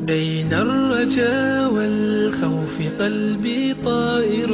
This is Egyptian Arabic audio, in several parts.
بين الرجا والخوف قلبي طائر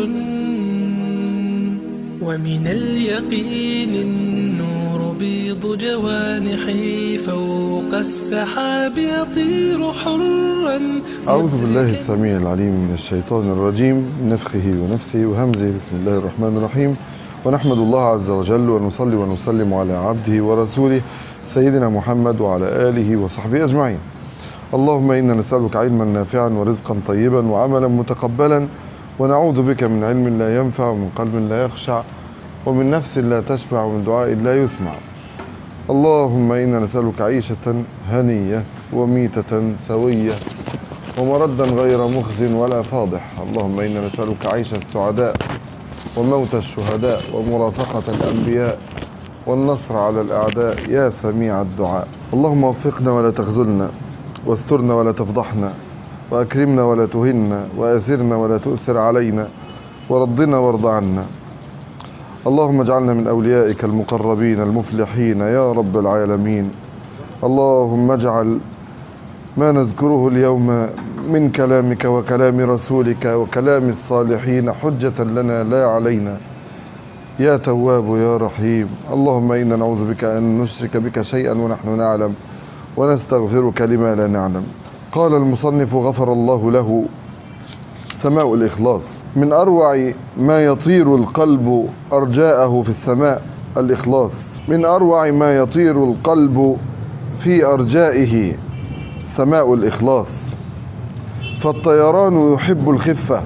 ومن اليقين النور بيض جوانحي فوق السحاب يطير حرا أعوذ بالله السميع العليم من الشيطان الرجيم من نفخه ونفسه وهمزه بسم الله الرحمن الرحيم ونحمد الله عز وجل ونصلي ونسلم على عبده ورسوله سيدنا محمد وعلى آله وصحبه أجمعين اللهم إنا نسألك علما نافعا ورزقا طيبا وعملا متقبلا ونعوذ بك من علم لا ينفع ومن قلب لا يخشع ومن نفس لا تشبع ومن دعاء لا يسمع اللهم إنا نسألك عيشة هنية وميتة سوية ومردا غير مخز ولا فاضح اللهم إنا نسألك عيش السعداء وموت الشهداء ومرافقة الأنبياء والنصر على الأعداء يا سميع الدعاء اللهم وفقنا ولا تخذلنا واسترنا ولا تفضحنا وأكرمنا ولا تهنا وآثرنا ولا تؤثر علينا وردنا وارض عنا اللهم اجعلنا من أوليائك المقربين المفلحين يا رب العالمين اللهم اجعل ما نذكره اليوم من كلامك وكلام رسولك وكلام الصالحين حجة لنا لا علينا يا تواب يا رحيم اللهم إنا نعوذ بك أن نشرك بك شيئا ونحن نعلم ونستغفرك لما لا نعلم قال المصنف غفر الله له سماء الإخلاص من أروع ما يطير القلب أرجاءه في السماء الإخلاص من أروع ما يطير القلب في أرجائه سماء الإخلاص فالطيران يحب الخفة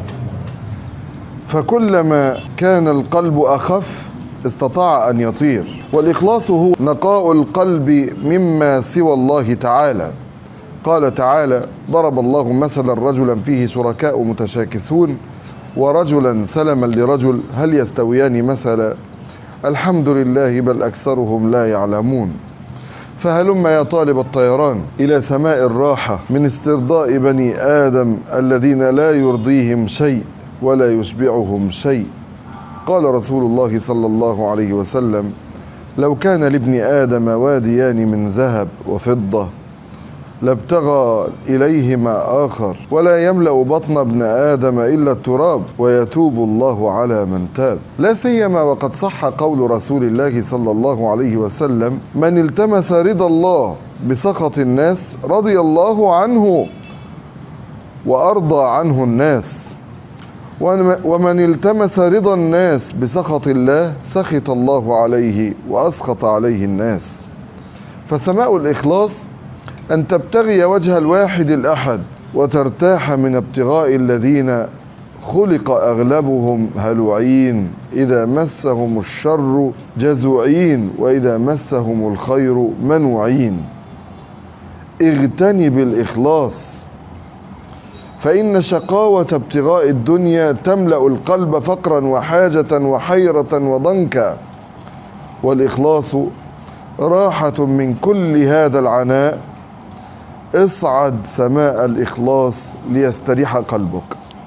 فكلما كان القلب أخف استطاع أن يطير والإخلاص هو نقاء القلب مما سوى الله تعالى قال تعالى ضرب الله مثلا رجلا فيه شركاء متشاكسون ورجلا سلما لرجل هل يستويان مثلا الحمد لله بل أكثرهم لا يعلمون فهلم يا طالب الطيران إلى سماء الراحة من استرضاء بني آدم الذين لا يرضيهم شيء ولا يشبعهم شيء قال رسول الله صلى الله عليه وسلم لو كان لابن آدم واديان من ذهب وفضة لابتغى إليهما آخر ولا يملأ بطن ابن آدم إلا التراب ويتوب الله على من تاب لا سيما وقد صح قول رسول الله صلى الله عليه وسلم من التمس رضا الله بسخط الناس رضي الله عنه وأرضى عنه الناس ومن التمس رضا الناس بسخط الله سخط الله عليه وأسخط عليه الناس فسماء الإخلاص أن تبتغي وجه الواحد الأحد وترتاح من ابتغاء الذين خلق أغلبهم هلوعين إذا مسهم الشر جزوعين وإذا مسهم الخير منوعين اغتنب الإخلاص فإن شقاوة ابتغاء الدنيا تملأ القلب فقرا وحاجة وحيرة وضنكا والإخلاص راحة من كل هذا العناء اصعد سماء الإخلاص ليستريح قلبك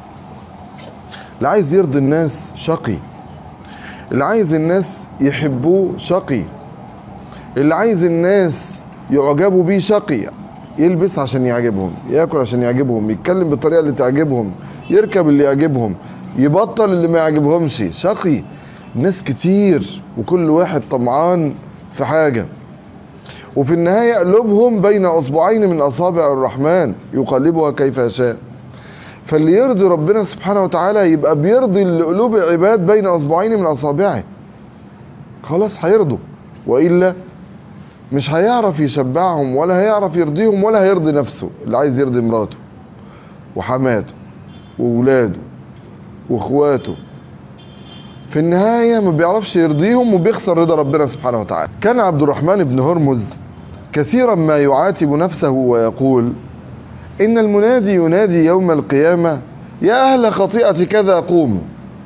اللي عايز يرضي الناس شقي اللي عايز الناس يحبوه شقي اللي عايز الناس يعجبوا بيه شقي يلبس عشان يعجبهم ياكل عشان يعجبهم يتكلم بالطريقه اللي تعجبهم يركب اللي يعجبهم يبطل اللي ما يعجبهمش شقي ناس كتير وكل واحد طمعان في حاجه وفي النهايه قلوبهم بين اصبعين من اصابع الرحمن يقلبها كيف يشاء فاللي يرضي ربنا سبحانه وتعالى يبقى بيرضي قلوب العباد بين اصبعين من اصابعه خلاص هيرضوا والا مش هيعرف يشبعهم ولا هيعرف يرضيهم ولا هيرضي نفسه اللي عايز يرضي مراته وحماته وولاده واخواته في النهاية ما بيعرفش يرضيهم وبيخسر رضا ربنا سبحانه وتعالى كان عبد الرحمن بن هرمز كثيرا ما يعاتب نفسه ويقول إن المنادي ينادي يوم القيامة يا أهل خطيئة كذا قوموا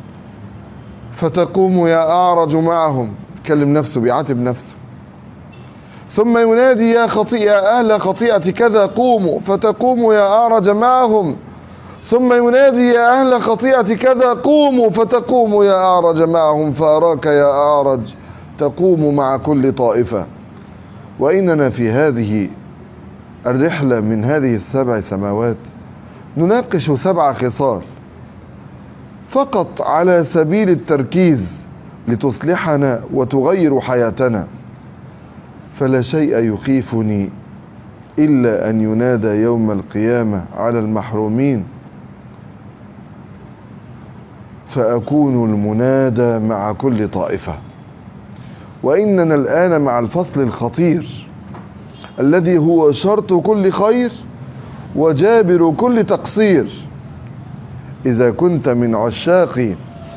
فتقوم يا أعرج معهم كلم نفسه بيعاتب نفسه ثم ينادي يا خطيئة أهل خطيئة كذا قوموا فتقوم يا أعرج معهم ثم ينادي يا أهل خطيئة كذا قوموا فتقوم يا أعرج معهم فأراك يا أعرج تقوم مع كل طائفة وإننا في هذه الرحلة من هذه السبع سماوات نناقش سبع خصال فقط على سبيل التركيز لتصلحنا وتغير حياتنا فلا شيء يخيفني إلا أن ينادى يوم القيامة على المحرومين فأكون المنادى مع كل طائفة وإننا الآن مع الفصل الخطير الذي هو شرط كل خير وجابر كل تقصير إذا كنت من عشاق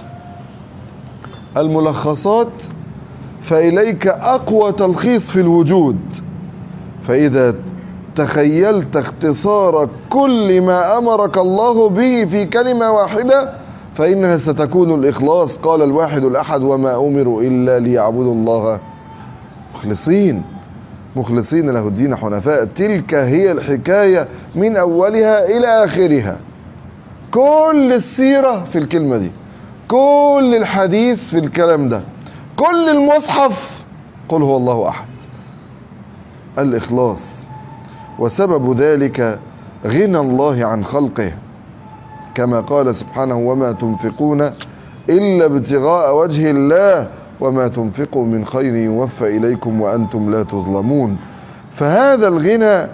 الملخصات فإليك أقوى تلخيص في الوجود فإذا تخيلت اختصار كل ما أمرك الله به في كلمة واحدة فإنها ستكون الإخلاص قال الواحد الأحد وما أمروا إلا ليعبدوا الله مخلصين مخلصين له الدين حنفاء تلك هي الحكاية من أولها إلى آخرها كل السيرة في الكلمة دي كل الحديث في الكلام ده كل المصحف قل هو الله أحد الإخلاص وسبب ذلك غنى الله عن خلقه كما قال سبحانه وما تنفقون إلا ابتغاء وجه الله وما تنفقوا من خير يوفى إليكم وأنتم لا تظلمون فهذا الغنى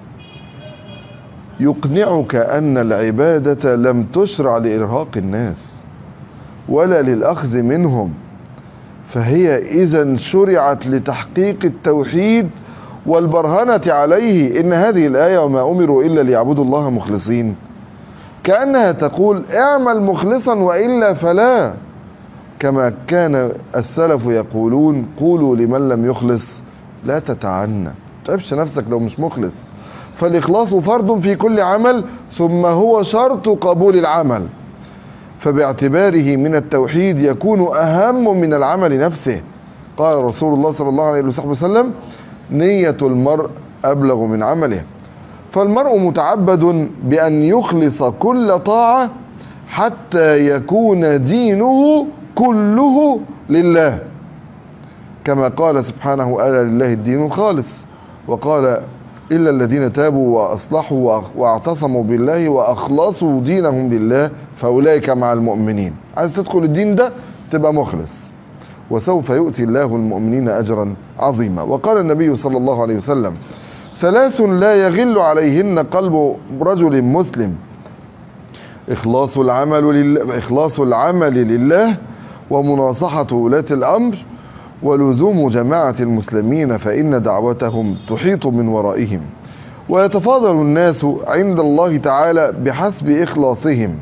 يقنعك أن العبادة لم تشرع لإرهاق الناس ولا للأخذ منهم فهي إذا شرعت لتحقيق التوحيد والبرهنة عليه إن هذه الآية وما أمروا إلا ليعبدوا الله مخلصين كأنها تقول اعمل مخلصا وإلا فلا كما كان السلف يقولون قولوا لمن لم يخلص لا تتعنى تعبش نفسك لو مش مخلص فالإخلاص فرض في كل عمل ثم هو شرط قبول العمل فباعتباره من التوحيد يكون أهم من العمل نفسه قال رسول الله صلى الله عليه وسلم نية المرء أبلغ من عمله فالمرء متعبد بأن يخلص كل طاعة حتى يكون دينه كله لله كما قال سبحانه ألا لله الدين الخالص وقال إلا الذين تابوا وأصلحوا واعتصموا بالله وأخلصوا دينهم لله فأولئك مع المؤمنين عايز تدخل الدين ده تبقى مخلص وسوف يؤتي الله المؤمنين أجرا عظيما وقال النبي صلى الله عليه وسلم ثلاث لا يغل عليهن قلب رجل مسلم إخلاص العمل لله, إخلاص العمل لله ومناصحة ولاة الأمر ولزوم جماعة المسلمين فإن دعوتهم تحيط من ورائهم ويتفاضل الناس عند الله تعالى بحسب إخلاصهم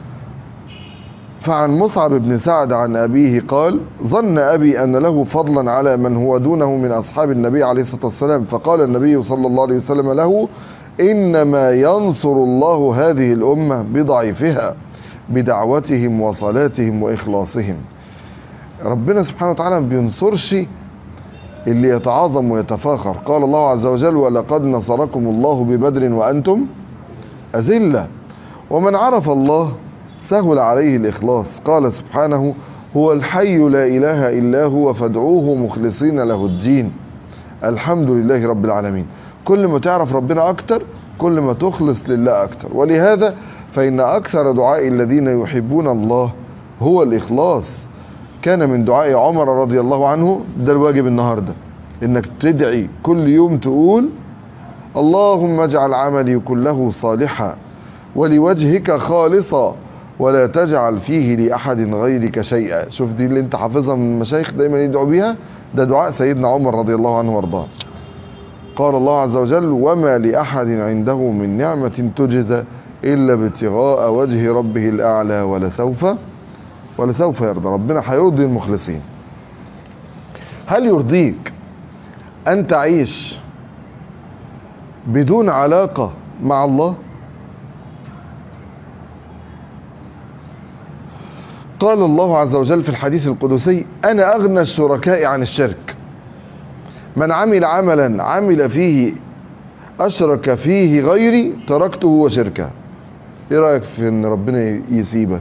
فعن مصعب بن سعد عن أبيه قال ظن أبي أن له فضلا على من هو دونه من أصحاب النبي عليه الصلاة والسلام فقال النبي صلى الله عليه وسلم له إنما ينصر الله هذه الأمة بضعيفها بدعوتهم وصلاتهم وإخلاصهم ربنا سبحانه وتعالى ما بينصرش اللي يتعاظم ويتفاخر قال الله عز وجل ولقد نصركم الله ببدر وأنتم أذلة ومن عرف الله سهل عليه الإخلاص قال سبحانه هو الحي لا إله إلا هو فادعوه مخلصين له الدين الحمد لله رب العالمين كل ما تعرف ربنا أكتر كل ما تخلص لله أكتر ولهذا فإن أكثر دعاء الذين يحبون الله هو الإخلاص كان من دعاء عمر رضي الله عنه ده الواجب النهاردة إنك تدعي كل يوم تقول اللهم اجعل عملي كله صالحا ولوجهك خالصا ولا تجعل فيه لأحد غيرك شيئا شوف دي اللي انت حافظها من المشايخ دايما يدعو بيها ده دعاء سيدنا عمر رضي الله عنه وارضاه قال الله عز وجل وما لأحد عنده من نعمة تجزى إلا ابتغاء وجه ربه الأعلى ولسوف ولسوف يرضى ربنا هيرضي المخلصين هل يرضيك أن تعيش بدون علاقة مع الله قال الله عز وجل في الحديث القدسي أنا أغنى الشركاء عن الشرك من عمل عملا عمل فيه أشرك فيه غيري تركته وشركه ايه رأيك في ان ربنا يسيبك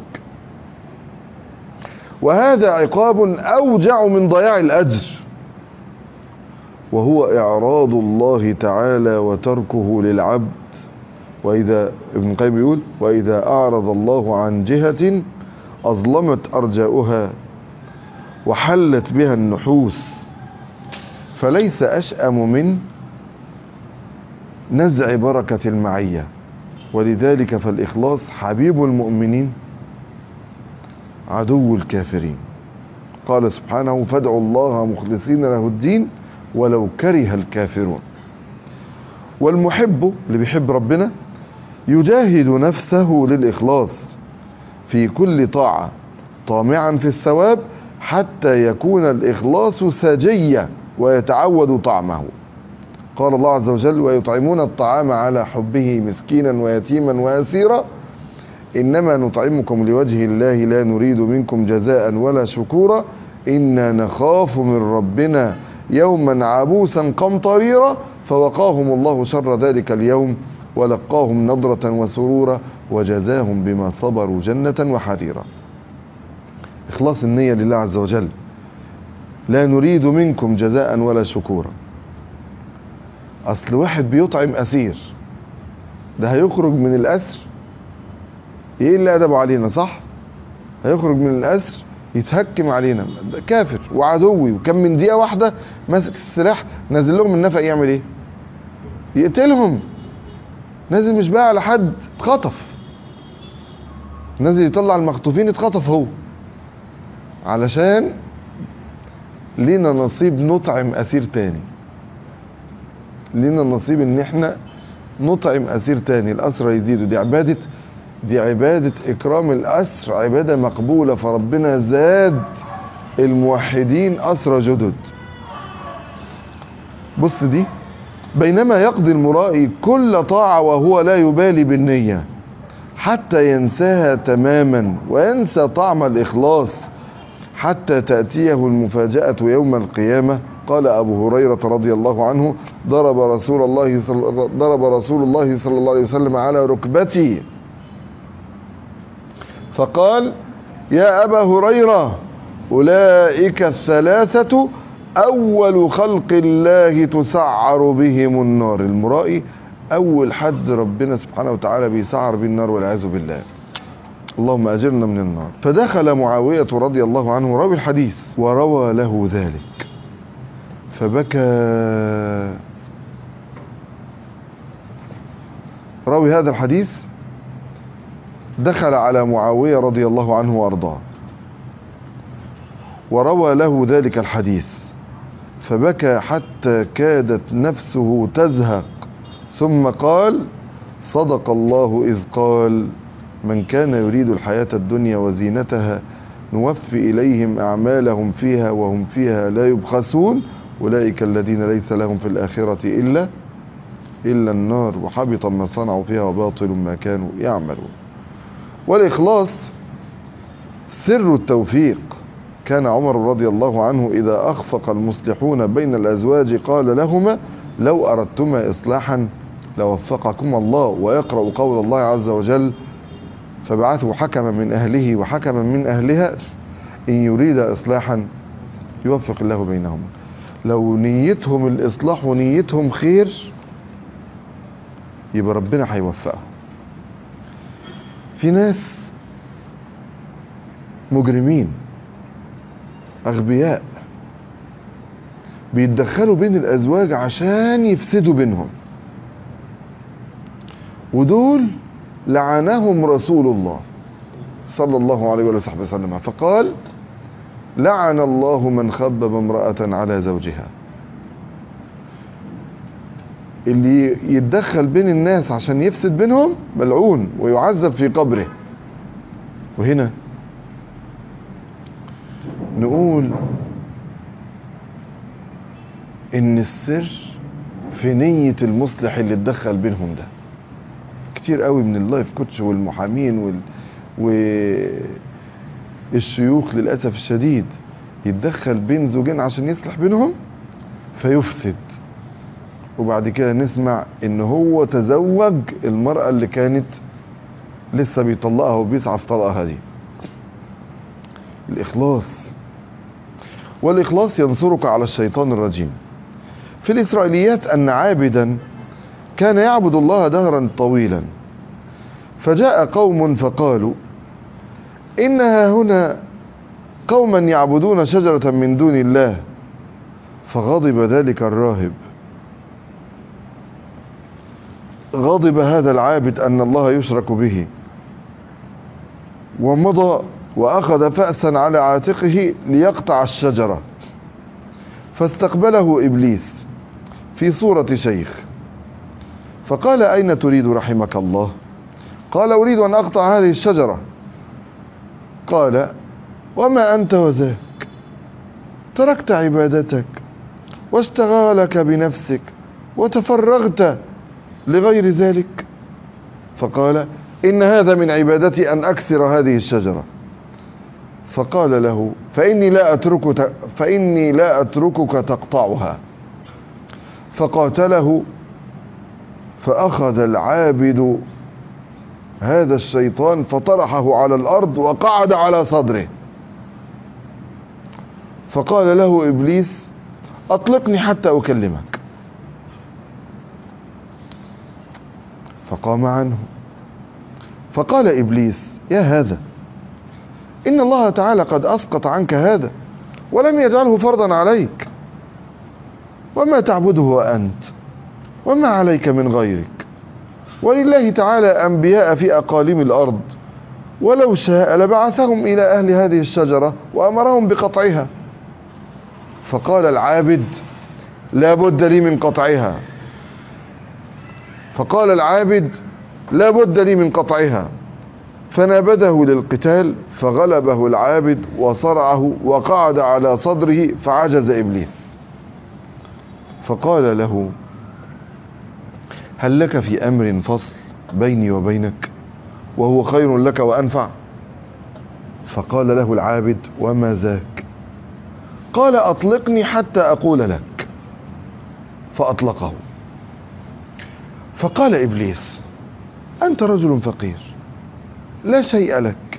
وهذا عقاب أوجع من ضياع الأجر وهو إعراض الله تعالى وتركه للعبد وإذا ابن القيم يقول وإذا أعرض الله عن جهة أظلمت أرجاؤها وحلت بها النحوس فليس أشأم من نزع بركة المعية ولذلك فالإخلاص حبيب المؤمنين عدو الكافرين قال سبحانه فادعوا الله مخلصين له الدين ولو كره الكافرون والمحب اللي بيحب ربنا يجاهد نفسه للإخلاص في كل طاعة طامعا في الثواب حتى يكون الإخلاص سجية ويتعود طعمه قال الله عز وجل ويطعمون الطعام على حبه مسكينا ويتيما واسيرا إنما نطعمكم لوجه الله لا نريد منكم جزاء ولا شكورا إنا نخاف من ربنا يوما عبوسا قمطريرا فوقاهم الله شر ذلك اليوم ولقاهم نضرة وسرورا وجزاهم بما صبروا جنة وحريرا إخلاص النية لله عز وجل لا نريد منكم جزاء ولا شكورا أصل واحد بيطعم أسير ده هيخرج من الأسر ايه اللي أدبه علينا صح هيخرج من الأسر يتهكم علينا ده كافر وعدوي وكم من دقيقة واحدة ماسك السلاح نازل لهم النفق يعمل ايه يقتلهم نازل مش بقى على حد اتخطف نازل يطلع المخطوفين اتخطف هو علشان لينا نصيب نطعم اسير تاني لينا نصيب ان احنا نطعم اسير تاني الاسرى يزيدوا دي عبادة دي عبادة اكرام الاسر عبادة مقبولة فربنا زاد الموحدين اسرى جدد بص دي بينما يقضي المرائي كل طاعة وهو لا يبالي بالنية حتى ينساها تماما وينسى طعم الإخلاص حتى تأتيه المفاجأة يوم القيامة قال أبو هريرة رضي الله عنه ضرب رسول الله صل... ضرب رسول الله صلى الله عليه وسلم على ركبتي فقال يا أبا هريرة أولئك الثلاثة أول خلق الله تسعر بهم النار المرائي أول حد ربنا سبحانه وتعالى بيسعر به النار والعياذ بالله اللهم أجرنا من النار فدخل معاوية رضي الله عنه راوي الحديث وروى له ذلك فبكى راوي هذا الحديث دخل على معاوية رضي الله عنه وأرضاه وروى له ذلك الحديث فبكى حتى كادت نفسه تزهق ثم قال صدق الله إذ قال من كان يريد الحياة الدنيا وزينتها نوفي إليهم أعمالهم فيها وهم فيها لا يبخسون أولئك الذين ليس لهم في الآخرة إلا إلا النار وحبط ما صنعوا فيها وباطل ما كانوا يعملون والإخلاص سر التوفيق كان عمر رضي الله عنه إذا أخفق المصلحون بين الأزواج قال لهما لو أردتما إصلاحا لوفقكم الله ويقرأ قول الله عز وجل فبعثوا حكما من أهله وحكما من أهلها إن يريد إصلاحا يوفق الله بينهما لو نيتهم الإصلاح ونيتهم خير يبقى ربنا هيوفقهم في ناس مجرمين أغبياء بيتدخلوا بين الأزواج عشان يفسدوا بينهم ودول لعنهم رسول الله صلى الله عليه وصحبه وسلم فقال لعن الله من خبب امرأة على زوجها اللي يتدخل بين الناس عشان يفسد بينهم ملعون ويعذب في قبره وهنا نقول ان السر في نية المصلح اللي اتدخل بينهم ده كتير قوي من اللايف كوتش والمحامين وال... والشيوخ للأسف الشديد يتدخل بين زوجين عشان يصلح بينهم فيفسد وبعد كده نسمع ان هو تزوج المرأة اللي كانت لسه بيطلقها وبيسعى في طلقها دي الإخلاص والإخلاص ينصرك على الشيطان الرجيم في الإسرائيليات أن عابدا كان يعبد الله دهرا طويلا فجاء قوم فقالوا إنها هنا قوما يعبدون شجرة من دون الله فغضب ذلك الراهب غضب هذا العابد أن الله يشرك به ومضى وأخذ فأسا على عاتقه ليقطع الشجرة فاستقبله إبليس في صورة شيخ فقال أين تريد رحمك الله قال أريد أن أقطع هذه الشجرة قال وما أنت وذاك تركت عبادتك واشتغالك بنفسك وتفرغت لغير ذلك فقال إن هذا من عبادتي أن أكسر هذه الشجرة فقال له فإني لا أترك فإني لا أتركك تقطعها فقاتله فأخذ العابد هذا الشيطان فطرحه على الأرض وقعد على صدره فقال له إبليس أطلقني حتى أكلمك فقام عنه فقال إبليس يا هذا إن الله تعالى قد أسقط عنك هذا ولم يجعله فرضا عليك وما تعبده أنت وما عليك من غيرك ولله تعالى أنبياء في أقاليم الأرض ولو شاء لبعثهم إلى أهل هذه الشجرة وأمرهم بقطعها فقال العابد لا بد لي من قطعها فقال العابد لا بد لي من قطعها فنابذه للقتال فغلبه العابد وصرعه وقعد على صدره فعجز إبليس فقال له هل لك في أمر فصل بيني وبينك وهو خير لك وأنفع فقال له العابد وما ذاك قال أطلقني حتى أقول لك فأطلقه فقال إبليس أنت رجل فقير لا شيء لك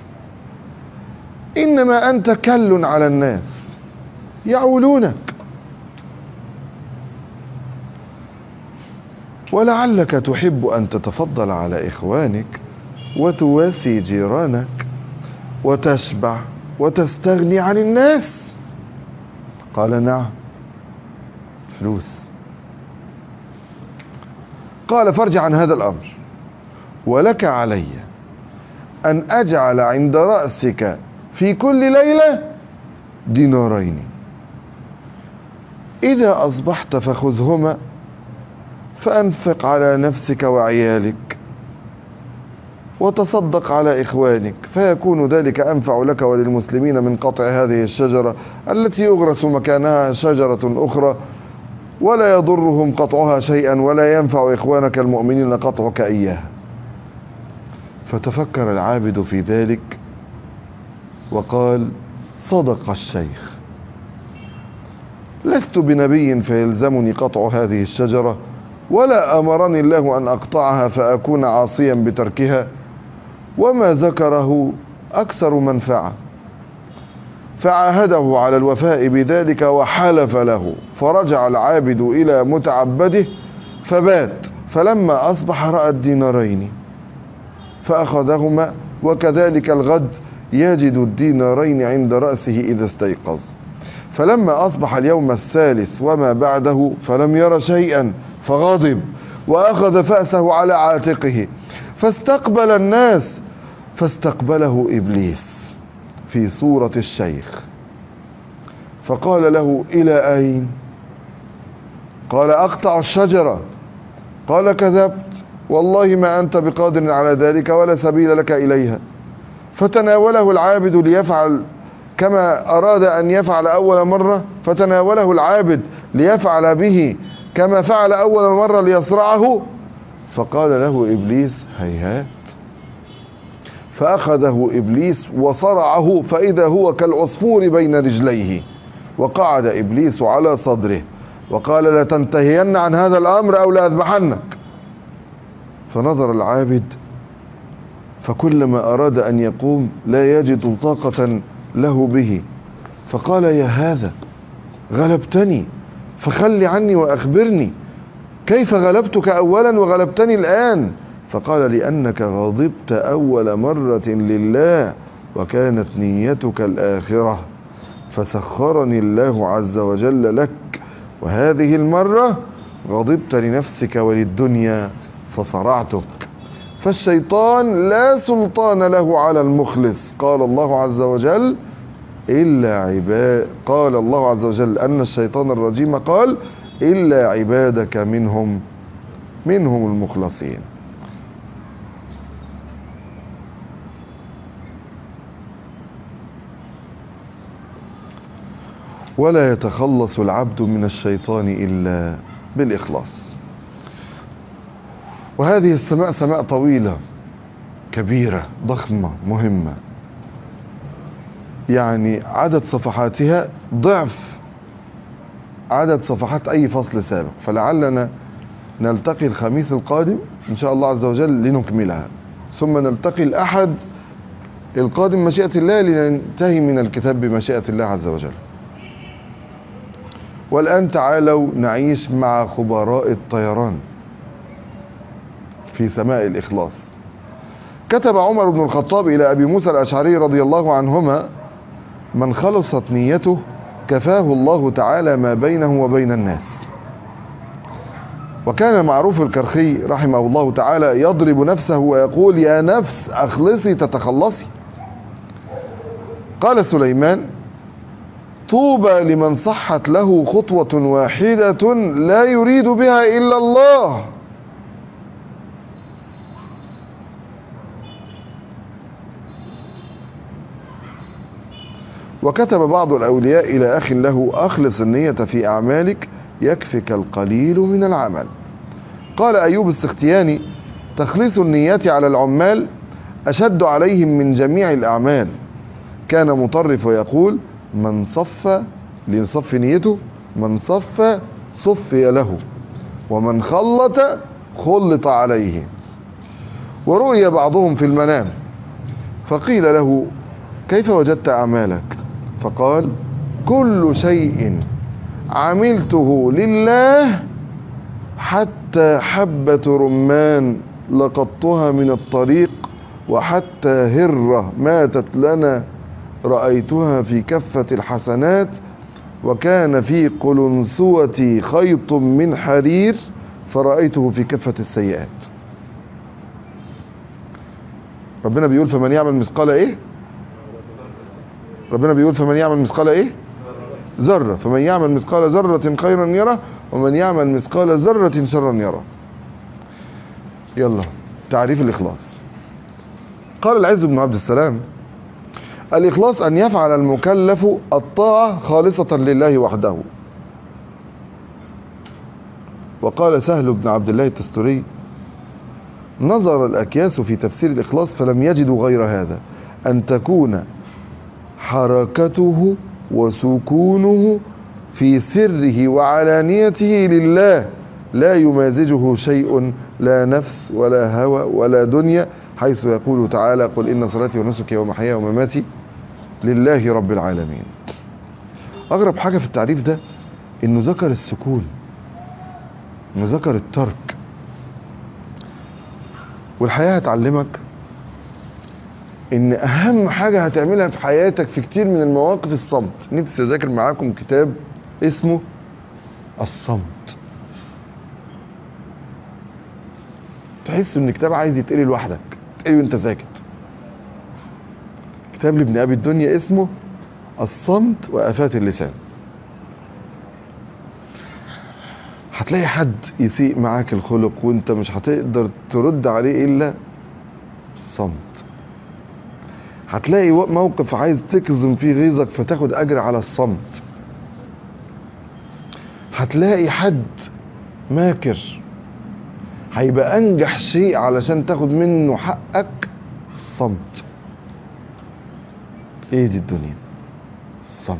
إنما أنت كل على الناس يعولونك ولعلك تحب أن تتفضل على إخوانك وتواسي جيرانك وتشبع وتستغني عن الناس قال نعم فلوس قال فارجع عن هذا الأمر ولك علي أن أجعل عند رأسك في كل ليلة دينارين إذا أصبحت فخذهما فأنفق على نفسك وعيالك وتصدق على إخوانك فيكون ذلك أنفع لك وللمسلمين من قطع هذه الشجرة التي يغرس مكانها شجرة أخرى ولا يضرهم قطعها شيئا ولا ينفع إخوانك المؤمنين قطعك إياها فتفكر العابد في ذلك وقال صدق الشيخ لست بنبي فيلزمني قطع هذه الشجرة ولا أمرني الله أن أقطعها فأكون عاصيا بتركها وما ذكره أكثر منفعة فعاهده على الوفاء بذلك وحلف له فرجع العابد إلى متعبده فبات فلما أصبح رأى الدينارين فأخذهما وكذلك الغد يجد الدينارين عند رأسه إذا استيقظ فلما أصبح اليوم الثالث وما بعده فلم ير شيئا فغضب وأخذ فأسه على عاتقه فاستقبل الناس فاستقبله إبليس في صورة الشيخ فقال له إلى أين قال أقطع الشجرة قال كذبت والله ما أنت بقادر على ذلك ولا سبيل لك إليها فتناوله العابد ليفعل كما أراد أن يفعل أول مرة فتناوله العابد ليفعل به كما فعل أول مرة ليصرعه فقال له إبليس هيهات فأخذه إبليس وصرعه فإذا هو كالعصفور بين رجليه وقعد إبليس على صدره وقال لتنتهين عن هذا الأمر أو لأذبحنك فنظر العابد فكلما أراد أن يقوم لا يجد طاقة له به فقال يا هذا غلبتني فخلي عني وأخبرني كيف غلبتك أولا وغلبتني الآن فقال لأنك غضبت أول مرة لله وكانت نيتك الآخرة فسخرني الله عز وجل لك وهذه المرة غضبت لنفسك وللدنيا فصرعتك فالشيطان لا سلطان له على المخلص قال الله عز وجل إلا عباد قال الله عز وجل أن الشيطان الرجيم قال إلا عبادك منهم منهم المخلصين ولا يتخلص العبد من الشيطان إلا بالإخلاص وهذه السماء سماء طويلة كبيرة ضخمة مهمة يعني عدد صفحاتها ضعف عدد صفحات أي فصل سابق فلعلنا نلتقي الخميس القادم إن شاء الله عز وجل لنكملها ثم نلتقي الأحد القادم مشيئة الله لننتهي من الكتاب بمشيئة الله عز وجل والآن تعالوا نعيش مع خبراء الطيران في سماء الإخلاص كتب عمر بن الخطاب إلى أبي موسى الأشعري رضي الله عنهما من خلصت نيته كفاه الله تعالى ما بينه وبين الناس وكان معروف الكرخي رحمه الله تعالى يضرب نفسه ويقول يا نفس أخلصي تتخلصي قال سليمان طوبى لمن صحت له خطوة واحدة لا يريد بها إلا الله وكتب بعض الأولياء إلى أخ له أخلص النية في أعمالك يكفك القليل من العمل قال أيوب السختياني تخليص النية على العمال أشد عليهم من جميع الأعمال كان مطرف ويقول من صف ليصف نيته من صف صفي له ومن خلط خلط عليه ورؤي بعضهم في المنام فقيل له كيف وجدت أعمالك فقال كل شيء عملته لله حتى حبة رمان لقطتها من الطريق وحتى هرة ماتت لنا رأيتها في كفة الحسنات وكان في قلنسوتي خيط من حرير فرأيته في كفة السيئات ربنا بيقول فمن يعمل مثقال ايه ربنا بيقول فمن يعمل مثقال ايه ذرة فمن يعمل مثقال ذرة خيرا يره ومن يعمل مثقال ذرة شرا يره يلا تعريف الإخلاص قال العز بن عبد السلام الإخلاص أن يفعل المكلف الطاعة خالصة لله وحده وقال سهل بن عبد الله التستري نظر الأكياس في تفسير الإخلاص فلم يجدوا غير هذا أن تكون حركته وسكونه في سره وعلانيته لله لا يمازجه شيء لا نفس ولا هوى ولا دنيا حيث يقول تعالى قل إن صلاتي ونسكي ومحياي ومماتي لله رب العالمين أغرب حاجة في التعريف ده إنه ذكر السكون إنه ذكر الترك والحياة هتعلمك ان اهم حاجة هتعملها في حياتك في كتير من المواقف الصمت نفسي اذاكر معاكم كتاب اسمه الصمت تحس ان كتاب عايز يتقري لوحدك تقري وانت ساكت كتاب لابن ابي الدنيا اسمه الصمت وافات اللسان هتلاقي حد يسيء معاك الخلق وانت مش هتقدر ترد عليه الا الصمت هتلاقي موقف عايز تكظم فيه غيظك فتاخد اجر على الصمت هتلاقي حد ماكر هيبقى انجح شيء علشان تاخد منه حقك الصمت ايه دي الدنيا الصمت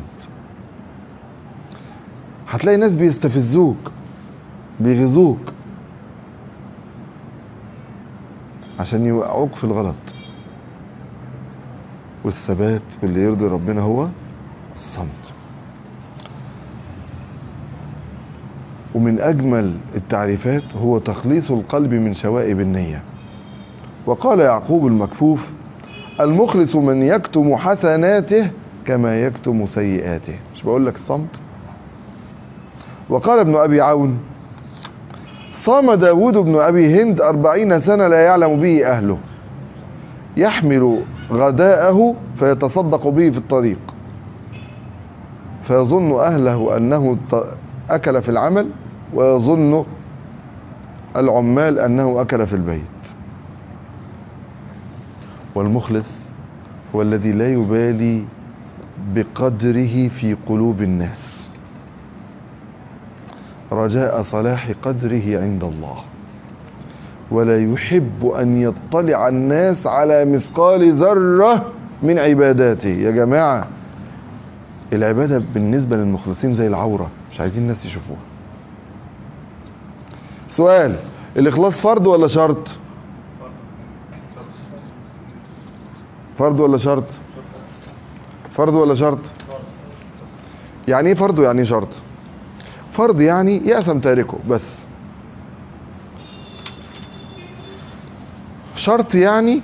هتلاقي ناس بيستفزوك بيغيظوك عشان يوقعوك في الغلط والثبات واللي يرضي ربنا هو الصمت ومن أجمل التعريفات هو تخليص القلب من شوائب النية وقال يعقوب المكفوف المخلص من يكتم حسناته كما يكتم سيئاته مش بقول لك الصمت وقال ابن أبي عون صام داود بن أبي هند أربعين سنة لا يعلم به أهله يحمل غداءه فيتصدق به في الطريق فيظن أهله أنه أكل في العمل ويظن العمال أنه أكل في البيت والمخلص هو الذي لا يبالي بقدره في قلوب الناس رجاء صلاح قدره عند الله ولا يحب أن يطلع الناس على مثقال ذرة من عباداته يا جماعة العبادة بالنسبة للمخلصين زي العورة مش عايزين الناس يشوفوها سؤال الإخلاص فرض ولا شرط فرض ولا شرط فرض ولا شرط يعني ايه فرض ويعني ايه شرط فرض يعني يأثم تاركه بس شرط يعني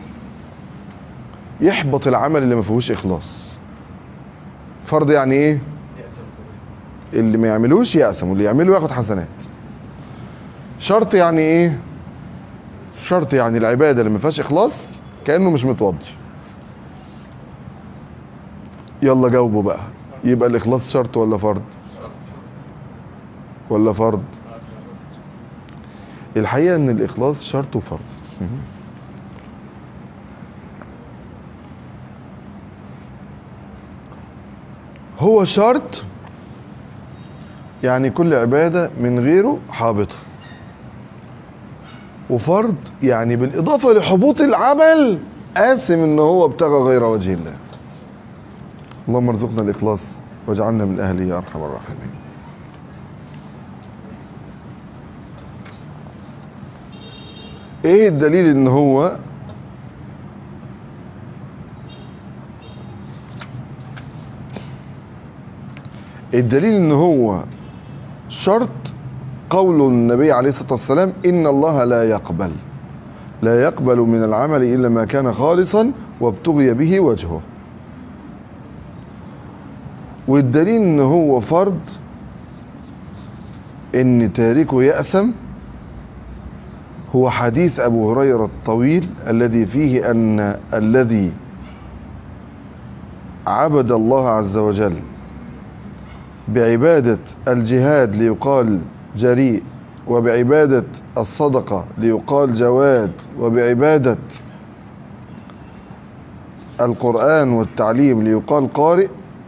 يحبط العمل اللي ما فيهوش اخلاص فرض يعني ايه اللي ما يعملوش يأثم واللي يعمله ياخد حسنات شرط يعني ايه شرط يعني العبادة اللي ما فيهاش اخلاص كأنه مش متوضي يلا جاوبوا بقى يبقى الاخلاص شرط ولا فرض ولا فرض الحقيقة ان الاخلاص شرط وفرض هو شرط يعني كل عبادة من غيره حابطة وفرض يعني بالإضافة لحبوط العمل قاسم ان هو ابتغى غير وجه الله اللهم ارزقنا الإخلاص واجعلنا من أهله يا أرحم الراحمين ايه الدليل ان هو الدليل ان هو شرط قول النبي عليه الصلاة والسلام ان الله لا يقبل لا يقبل من العمل الا ما كان خالصا وابتغي به وجهه والدليل ان هو فرض ان تاركه يأثم هو حديث ابو هريرة الطويل الذي فيه ان الذي عبد الله عز وجل بعبادة الجهاد ليقال جريء وبعبادة الصدقة ليقال جواد وبعبادة القرآن والتعليم ليقال قارئ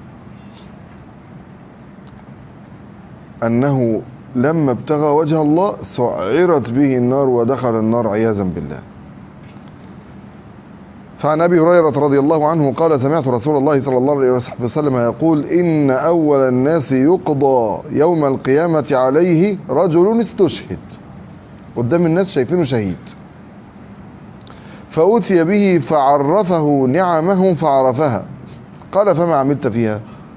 أنه لما ابتغى وجه الله سعرت به النار ودخل النار عياذا بالله فعن ابي هريره رضي الله عنه قال سمعت رسول الله صلى الله عليه وسلم يقول ان اول الناس يقضى يوم القيامه عليه رجل استشهد قدام الناس شايفينه شهيد فأتي به فعرفه نعمه فعرفها قال فما عملت فيها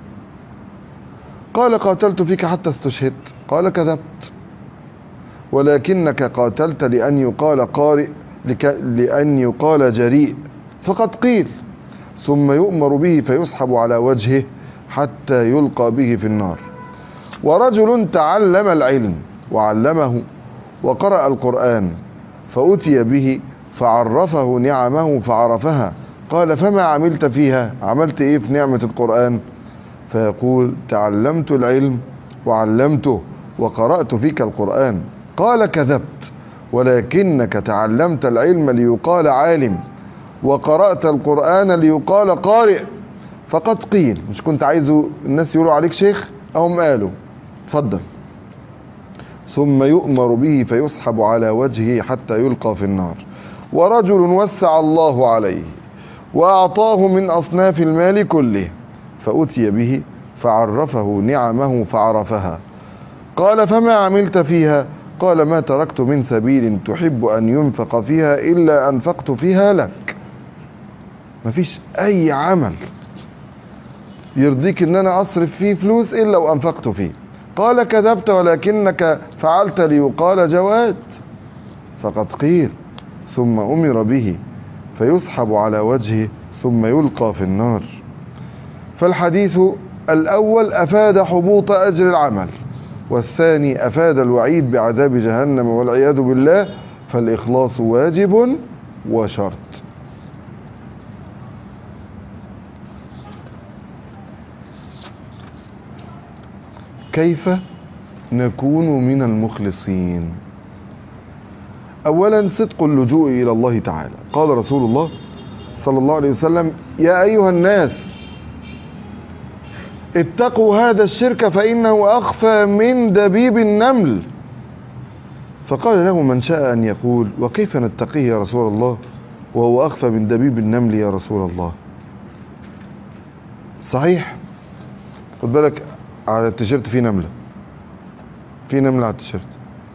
قال قاتلت فيك حتى استشهدت قال كذبت ولكنك قاتلت لأن يقال قارئ لك لأن يقال جريء فقد قيل ثم يؤمر به فيسحب على وجهه حتى يلقى به في النار ورجل تعلم العلم وعلمه وقرأ القرآن فأتي به فعرفه نعمه فعرفها قال فما عملت فيها عملت ايه في نعمة القرآن فيقول تعلمت العلم وعلمته وقرأت فيك القرآن قال كذبت ولكنك تعلمت العلم ليقال عالم وقرأت القرآن ليقال قارئ فقد قيل مش كنت عايزه الناس يقولوا عليك شيخ أهم قالوا اتفضل ثم يؤمر به فيسحب على وجهه حتى يلقى في النار ورجل وسع الله عليه وأعطاه من أصناف المال كله فأتي به فعرفه نعمه فعرفها قال فما عملت فيها قال ما تركت من سبيل تحب أن ينفق فيها إلا أنفقت فيها لك مفيش أي عمل يرضيك ان انا اصرف فيه فلوس الا وانفقت فيه قال كذبت ولكنك فعلت ليقال جواد فقد قيل ثم أمر به فيسحب على وجهه ثم يلقى في النار فالحديث الأول أفاد حبوط أجر العمل والثاني أفاد الوعيد بعذاب جهنم والعياذ بالله فالإخلاص واجب وشرط كيف نكون من المخلصين اولا صدق اللجوء الى الله تعالى قال رسول الله صلى الله عليه وسلم يا ايها الناس اتقوا هذا الشرك فانه اخفى من دبيب النمل فقال له من شاء ان يقول وكيف نتقيه يا رسول الله وهو اخفى من دبيب النمل يا رسول الله صحيح خد بالك على التيشيرت فيه نمله في نمله على التيشيرت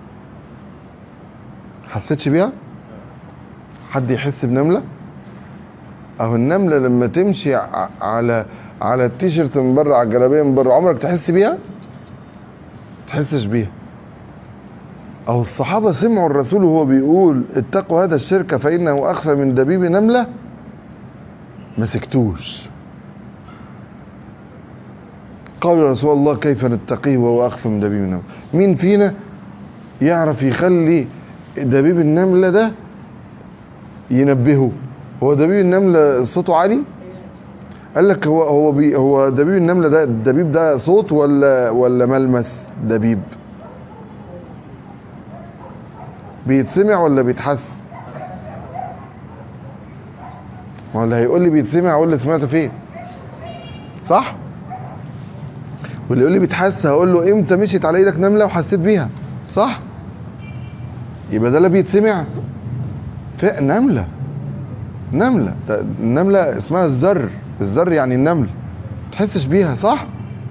حسيتش بيها حد يحس بنمله اهو النمله لما تمشي ع- على على التيشيرت من بره على الجلابيه من بره عمرك تحس بيها تحسش بيها اهو الصحابه سمعوا الرسول وهو بيقول اتقوا هذا الشرك فانه اخفى من دبيب نمله ما سكتوش قالوا يا رسول الله كيف نتقيه وهو اخفى من دبيب النمله مين فينا يعرف يخلي دبيب النمله ده ينبهه هو دبيب النمله صوته عالي قال لك هو هو بي هو دبيب النمله ده الدبيب ده صوت ولا ولا ملمس دبيب بيتسمع ولا بيتحس ما هو اللي هيقول لي بيتسمع اقول له سمعته فين صح واللي يقول لي بيتحس هقول له امتى مشيت على ايدك نمله وحسيت بيها صح يبقى ده لا بيتسمع في نمله نمله ده النمله اسمها الزر الزر يعني النمل تحسش بيها صح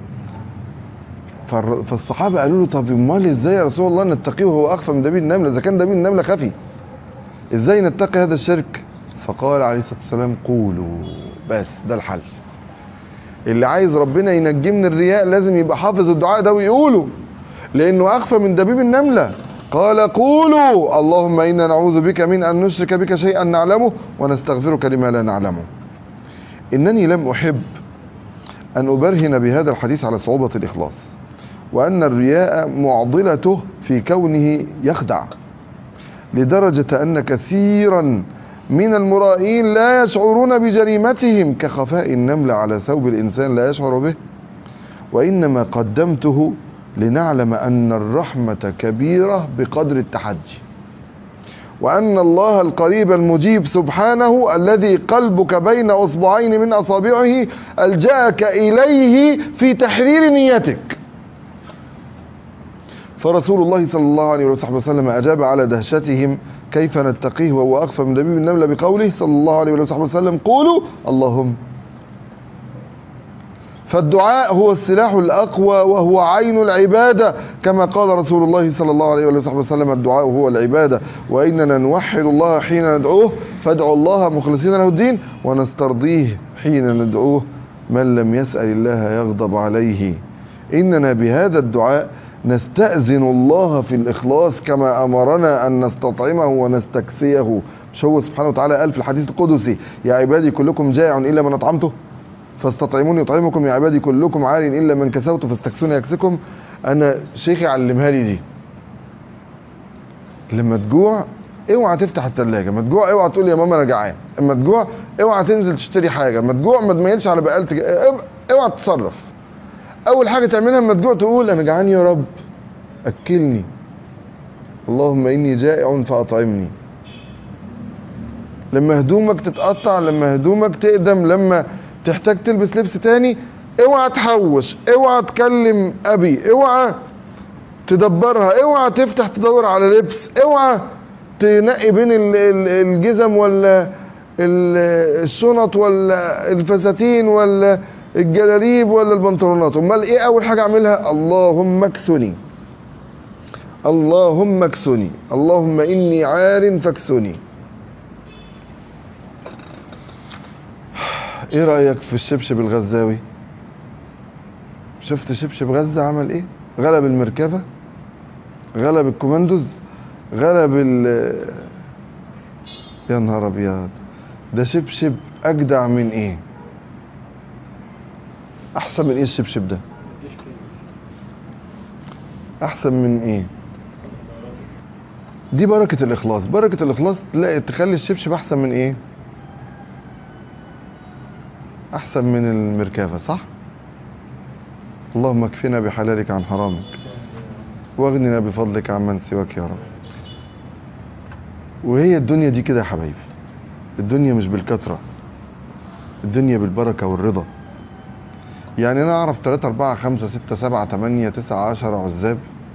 فالر- فالصحابه قالوا له طب امال ازاي يا رسول الله نتقيه وهو اخفى من دبيب النمله اذا كان دبيب النمله خفي ازاي نتقي هذا الشرك فقال عليه الصلاه والسلام قولوا بس ده الحل اللي عايز ربنا ينجيه من الرياء لازم يبقى حافظ الدعاء ده ويقوله لانه اخفى من دبيب النمله قال قولوا اللهم انا نعوذ بك من ان نشرك بك شيئا نعلمه ونستغفرك لما لا نعلمه انني لم احب ان ابرهن بهذا الحديث على صعوبه الاخلاص وان الرياء معضلته في كونه يخدع لدرجه ان كثيرا من المرائين لا يشعرون بجريمتهم كخفاء النمل على ثوب الانسان لا يشعر به وانما قدمته لنعلم ان الرحمه كبيره بقدر التحدي وان الله القريب المجيب سبحانه الذي قلبك بين اصبعين من اصابعه الجاك اليه في تحرير نيتك فرسول الله صلى الله عليه وصحبه وسلم اجاب على دهشتهم كيف نتقيه وهو اخفى من دبيب النمله بقوله صلى الله عليه وصحبه وسلم قولوا اللهم فالدعاء هو السلاح الأقوى وهو عين العبادة كما قال رسول الله صلى الله عليه وصحبه وسلم الدعاء هو العبادة وإننا نوحد الله حين ندعوه فادعوا الله مخلصين له الدين ونسترضيه حين ندعوه من لم يسأل الله يغضب عليه إننا بهذا الدعاء نستأذن الله في الإخلاص كما أمرنا أن نستطعمه ونستكسيه مش هو سبحانه وتعالى قال في الحديث القدسي يا عبادي كلكم جائع إلا من أطعمته فاستطعموني يطعمكم يا عبادي كلكم عار الا من كسوت فاستكسوني يكسكم انا شيخي علمها لي دي لما تجوع اوعى تفتح الثلاجه ما تجوع اوعى تقول يا ماما انا جعان اما تجوع اوعى تنزل تشتري حاجه ما تجوع ما تميلش على بقالتك اوعى تتصرف اول حاجه تعملها اما تجوع تقول انا جعان يا رب اكلني اللهم اني جائع فاطعمني لما هدومك تتقطع لما هدومك تقدم لما تحتاج تلبس لبس تاني اوعى تحوش اوعى تكلم ابي اوعى تدبرها اوعى تفتح تدور على لبس اوعى تنقي بين ال- ال- الجزم ولا ال- الشنط ولا الفساتين ولا الجلاليب ولا البنطلونات امال ايه اول حاجه اعملها اللهم اكسني اللهم اكسني اللهم اني عار فاكسني ايه رأيك في الشبشب الغزاوي شفت شبشب غزة عمل ايه غلب المركبة غلب الكوماندوز غلب ال يا نهار ابيض ده شبشب اجدع من ايه احسن من ايه الشبشب ده احسن من ايه دي بركة الاخلاص بركة الاخلاص تلاقي تخلي الشبشب احسن من ايه احسن من المركبة صح اللهم اكفنا بحلالك عن حرامك واغننا بفضلك عمن سواك يا رب وهي الدنيا دي كده يا حبايبي الدنيا مش بالكثرة الدنيا بالبركة والرضا يعني انا اعرف 3 4 5 6 7 8 9 10 عزاب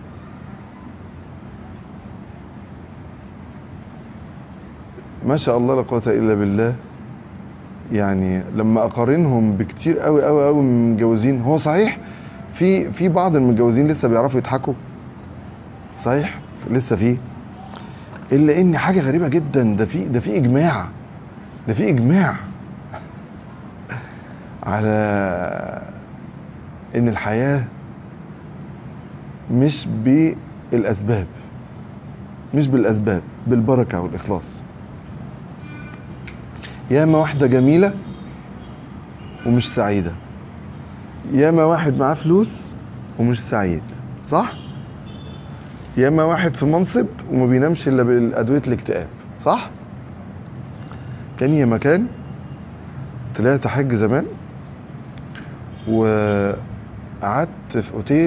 ما شاء الله لا قوة الا بالله يعني لما اقارنهم بكتير قوي قوي قوي من المتجوزين هو صحيح في في بعض المتجوزين لسه بيعرفوا يضحكوا صحيح لسه في الا ان حاجه غريبه جدا ده في ده في اجماع ده في اجماع على ان الحياه مش بالاسباب مش بالاسباب بالبركه والاخلاص ياما واحده جميله ومش سعيده ياما واحد معاه فلوس ومش سعيد صح ياما واحد في منصب وما بينامش الا بالادويه الاكتئاب صح كان يا مكان طلعت حج زمان وقعدت في اوتيل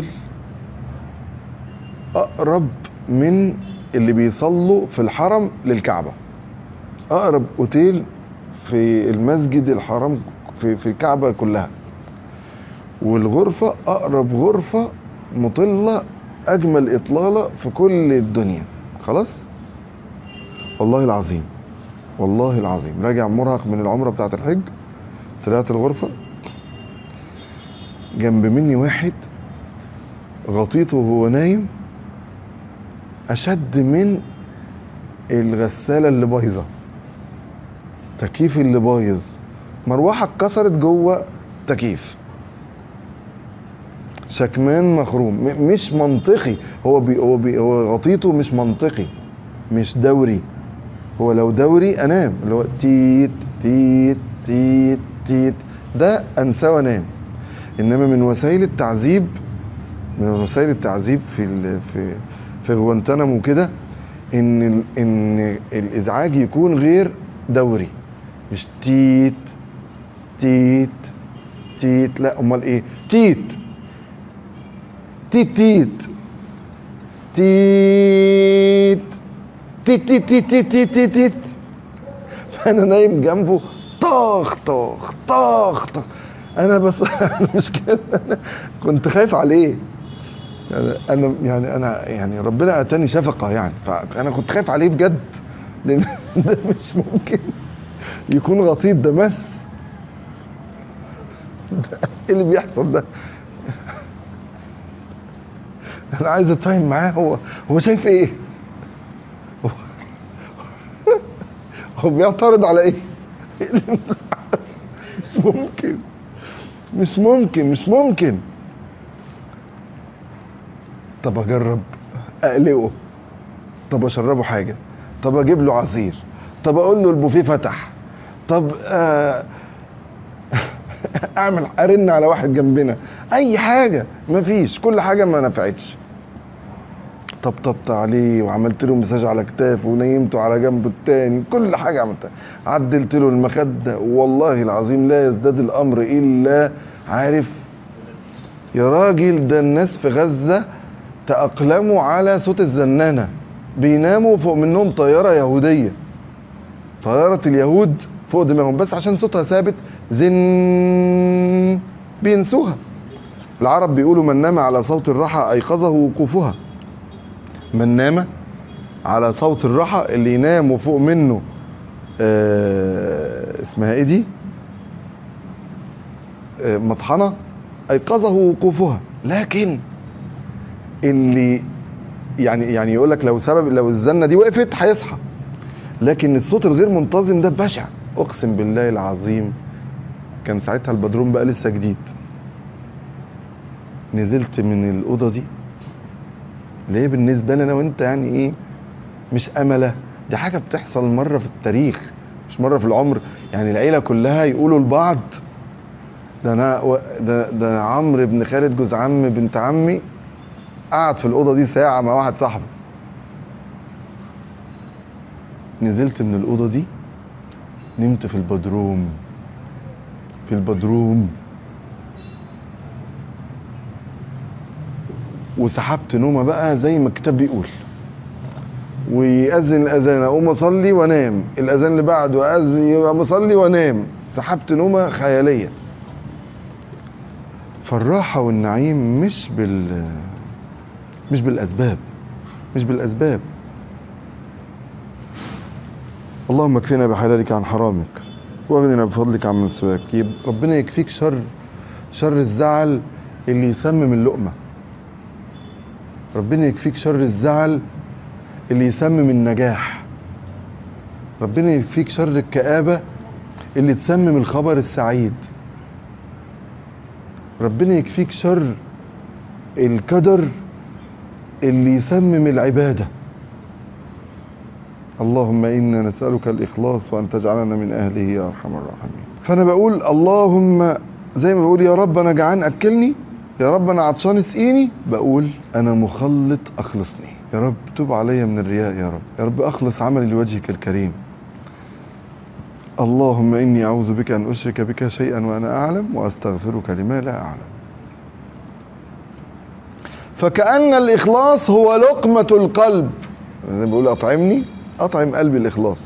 اقرب من اللي بيصلوا في الحرم للكعبه اقرب اوتيل في المسجد الحرام في في الكعبه كلها والغرفه اقرب غرفه مطله اجمل اطلاله في كل الدنيا خلاص والله العظيم والله العظيم راجع مرهق من العمره بتاعت الحج طلعت الغرفه جنب مني واحد غطيته وهو نايم اشد من الغساله اللي بايظه تكييف اللي بايظ مروحه اتكسرت جوه تكييف شكمان مخروم م- مش منطقي هو بي هو بي هو غطيته مش منطقي مش دوري هو لو دوري انام اللي هو تيت تيت تيت تيت ده انساه وانام انما من وسائل التعذيب من وسائل التعذيب في ال في في غوانتنامو كده ان ال ان الازعاج يكون غير دوري مش تيت تيت تيت لا امال ايه تيت تيت تيت تيت تيت تيت تيت تيت تيت تيت تيت فانا نايم جنبه طخ طخ طخ طخ انا بس مش كده أنا كنت خايف عليه يعني انا يعني انا يعني ربنا اتاني شفقه يعني فانا كنت خايف عليه بجد لان ده مش ممكن يكون غطيط ده مس ده ايه اللي بيحصل ده انا عايز اتفاهم معاه هو هو شايف ايه هو- هو بيعترض على ايه إيه اللي مش ممكن مش ممكن مش ممكن طب اجرب اقلقه طب اشربه حاجه طب اجيب له عصير طب اقول له البوفيه فتح طب آه اعمل ارن على واحد جنبنا اي حاجه مفيش كل حاجه ما نفعتش طبطبت عليه وعملت له مساج على كتافه ونيمته على جنبه التاني كل حاجه عملتها عدلت له المخده والله العظيم لا يزداد الامر الا عارف يا راجل ده الناس في غزه تأقلموا على صوت الزنانه بيناموا فوق منهم طياره يهوديه طياره اليهود فوق دماغهم بس عشان صوتها ثابت زن بينسوها العرب بيقولوا من نام على صوت الرحى ايقظه وقوفها من نام على صوت الرحى اللي ينام وفوق منه آه اسمها ايه دي آه مطحنه ايقظه وقوفها لكن اللي يعني يعني يقول لك لو سبب لو الزنه دي وقفت هيصحى لكن الصوت الغير منتظم ده بشع اقسم بالله العظيم كان ساعتها البدروم بقى لسه جديد نزلت من الاوضه دي اللي هي بالنسبه لنا وانت يعني ايه مش امله دي حاجه بتحصل مره في التاريخ مش مره في العمر يعني العيله كلها يقولوا لبعض ده انا و- ده ده عمرو بن خالد جوز عم بنت عمي قعد في الاوضه دي ساعه مع واحد صاحبه نزلت من الاوضه دي نمت في البدروم في البدروم وسحبت نومه بقى زي ما الكتاب بيقول ويأذن الأذان أقوم أصلي وأنام الأذان اللي بعده أذن يبقى مصلي وأنام سحبت نومة خيالية فالراحة والنعيم مش بال مش بالأسباب مش بالأسباب اللهم اكفنا بحلالك عن حرامك واغننا بفضلك عن من سواك يبقى ربنا يكفيك شر شر الزعل اللي يسمم اللقمة ربنا يكفيك شر الزعل اللي يسمم النجاح ربنا يكفيك شر الكآبة اللي تسمم الخبر السعيد ربنا يكفيك شر القدر اللي يسمم العبادة اللهم إنا نسألك الإخلاص وأن تجعلنا من أهله يا أرحم الراحمين فأنا بقول اللهم زي ما بقول يا رب أنا جعان أكلني يا رب أنا عطشان اسقيني بقول أنا مخلط أخلصني يا رب تب عليا من الرياء يا رب يا رب أخلص عملي لوجهك الكريم اللهم إني أعوذ بك أن أشرك بك شيئا وأنا أعلم وأستغفرك لما لا أعلم فكأن الإخلاص هو لقمة القلب زي ما بقول أطعمني أطعم قلبي الإخلاص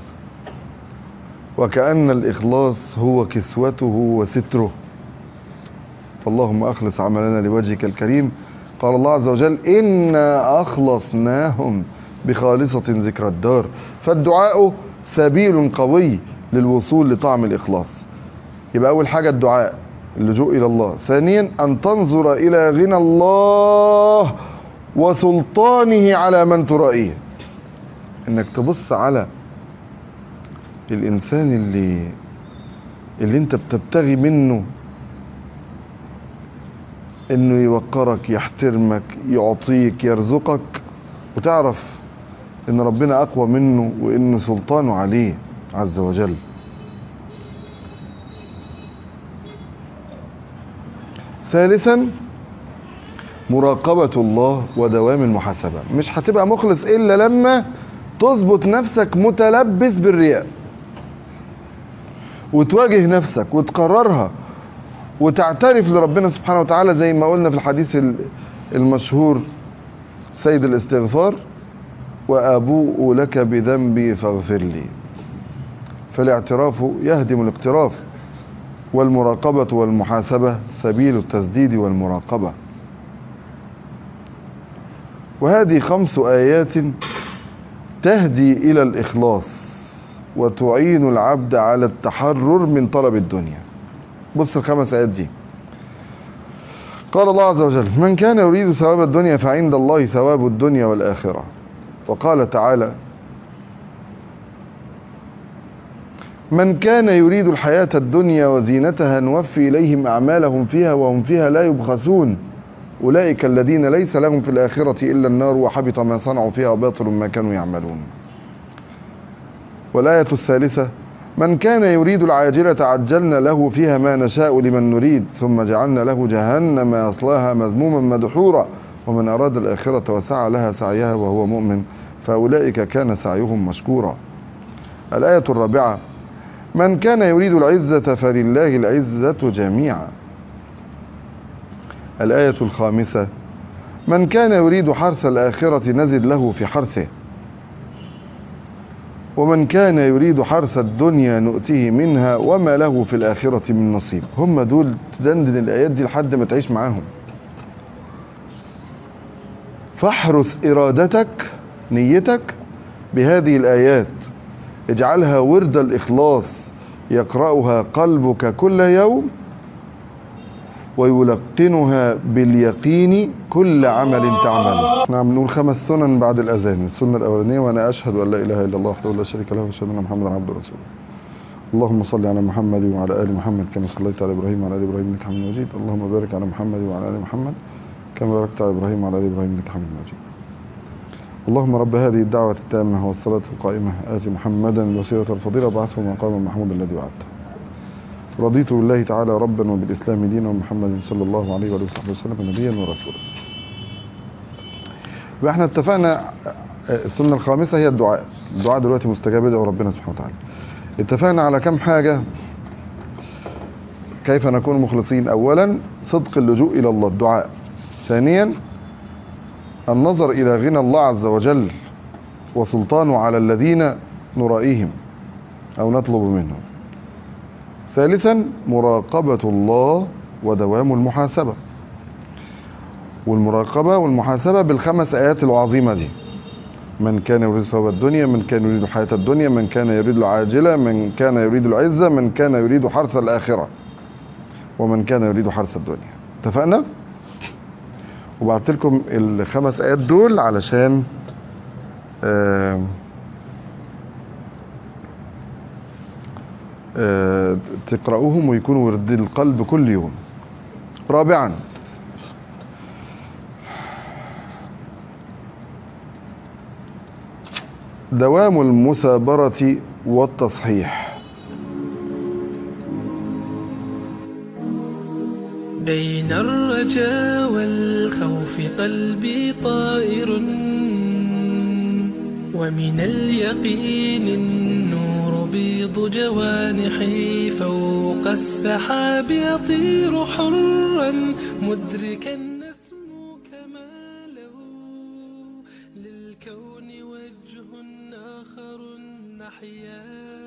وكأن الإخلاص هو كسوته وستره فاللهم أخلص عملنا لوجهك الكريم قال الله عز وجل إنا أخلصناهم بخالصة ذكر الدار فالدعاء سبيل قوي للوصول لطعم الإخلاص يبقى أول حاجة الدعاء اللجوء إلى الله ثانيا أن تنظر إلى غنى الله وسلطانه على من ترائيه انك تبص على الانسان اللي اللي انت بتبتغي منه انه يوقرك يحترمك يعطيك يرزقك وتعرف ان ربنا اقوى منه وان سلطانه عليه عز وجل ثالثا مراقبة الله ودوام المحاسبة مش هتبقى مخلص إلا لما تظبط نفسك متلبس بالرياء وتواجه نفسك وتقررها وتعترف لربنا سبحانه وتعالى زي ما قلنا في الحديث ال- المشهور سيد الاستغفار وأبوء لك بذنبي فاغفر لي فالاعتراف يهدم الاقتراف والمراقبة والمحاسبة سبيل التسديد والمراقبة وهذه خمس آيات تهدي إلى الإخلاص وتعين العبد على التحرر من طلب الدنيا بص الخمس آيات دي قال الله عز وجل من كان يريد ثواب الدنيا فعند الله ثواب الدنيا والآخرة وقال تعالى من كان يريد الحياة الدنيا وزينتها نوفي إليهم أعمالهم فيها وهم فيها لا يبخسون أولئك الذين ليس لهم في الآخرة إلا النار وحبط ما صنعوا فيها وباطل ما كانوا يعملون والآية الثالثة من كان يريد العاجلة عجلنا له فيها ما نشاء لمن نريد ثم جعلنا له جهنم يصلاها مذموما مدحورا ومن أراد الآخرة وسعى لها سعيها وهو مؤمن فأولئك كان سعيهم مشكورا الآية الرابعة من كان يريد العزة فلله العزة جميعا الآية الخامسة من كان يريد حرث الآخرة نزد له في حرثه ومن كان يريد حرث الدنيا نؤتيه منها وما له في الآخرة من نصيب هم دول تدندن الآيات دي لحد ما تعيش معاهم فاحرس إرادتك نيتك بهذه الآيات اجعلها ورد الإخلاص يقرأها قلبك كل يوم ويلقنها باليقين كل عمل تعمله نعم نقول خمس سنن بعد الأذان السنة الأولانية وأنا أشهد أن لا إله إلا الله وحده لا شريك له وأشهد أن محمدا عبده ورسوله اللهم صل على محمد وعلى آل محمد كما صليت على إبراهيم وعلى آل إبراهيم إنك حميد مجيد اللهم بارك على محمد وعلى آل محمد كما باركت على إبراهيم وعلى آل إبراهيم إنك حميد مجيد اللهم رب هذه الدعوة التامة والصلاة القائمة آت محمدا الوسيلة الفضيلة وبعثه مقاما محمودا الذي وعدته رضيت بالله تعالى ربا وبالإسلام دينا ومحمد صلى الله عليه وآله وصحبه وسلم نبيا ورسولا واحنا اتفقنا السنة الخامسة هي الدعاء الدعاء دلوقتي مستجاب يدعو ربنا سبحانه وتعالى اتفقنا على كم حاجة كيف نكون مخلصين أولا صدق اللجوء إلى الله الدعاء ثانيا النظر إلى غنى الله عز وجل وسلطانه على الذين نرائيهم أو نطلب منهم ثالثا مراقبة الله ودوام المحاسبة والمراقبة والمحاسبة بالخمس آيات العظيمة دي من كان يريد ثواب الدنيا من كان يريد الحياة الدنيا من كان يريد العاجلة من كان يريد العزة من كان يريد حرث الآخرة ومن كان يريد حرث الدنيا اتفقنا وبعت لكم الخمس آيات دول علشان آه آه تقرأوهم ويكونوا ورد القلب كل يوم رابعا دوام المثابرة والتصحيح بين الرجاء والخوف قلبي طائر ومن اليقين النور بيض جوانحي فوق السحاب يطير حرا مدركا نسمو كماله للكون وجه آخر نحيا